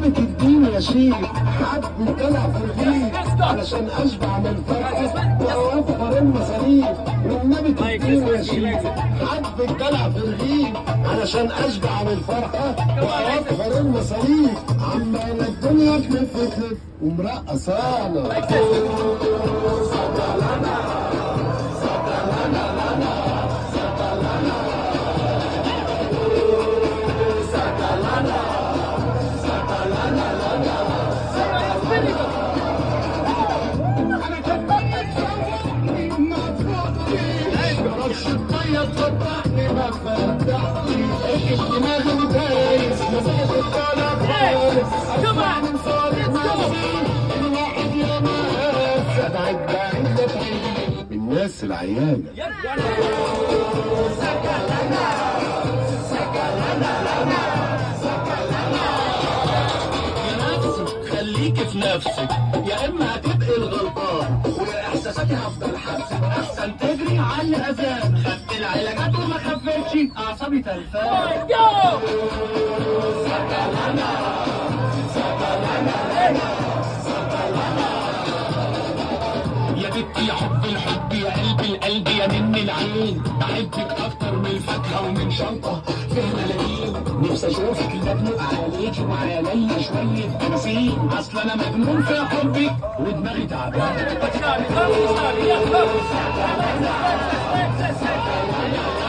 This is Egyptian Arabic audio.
والنبي تديني يا شيخ حد طلع في الرغيف علشان اشبع من الفرحه واوفر المصاريف والنبي تديني يا شيخ حد طلع في الرغيف علشان اشبع من الفرحه واوفر المصاريف عمال الدنيا تلف تلف ومرقصانا انا كنت بتشوفني ما تفوتنيش جربش الطيب فتحني ما فتحنيش دماغي دايس مزاجي طالع خالص اسمع من صوت نفسي الواحد يا ناس ابعد بعيد بعيد من الناس العيانه خليك في نفسك يا اما هتبقى الغلطان واحساساتي هفضل حبسك احسن تجري على الاذان خدت العلاجات وما خفتش اعصابي تلفان يا بنتي يا حب الحب يا قلب القلب يا نن العين بحبك اكتر من الفاكهه ومن شنطه فيها ملايين نفسي اشوفك مدلوق عليك وعليا شويه بنزين اصل انا مجنون في حبك ودماغي تعبانه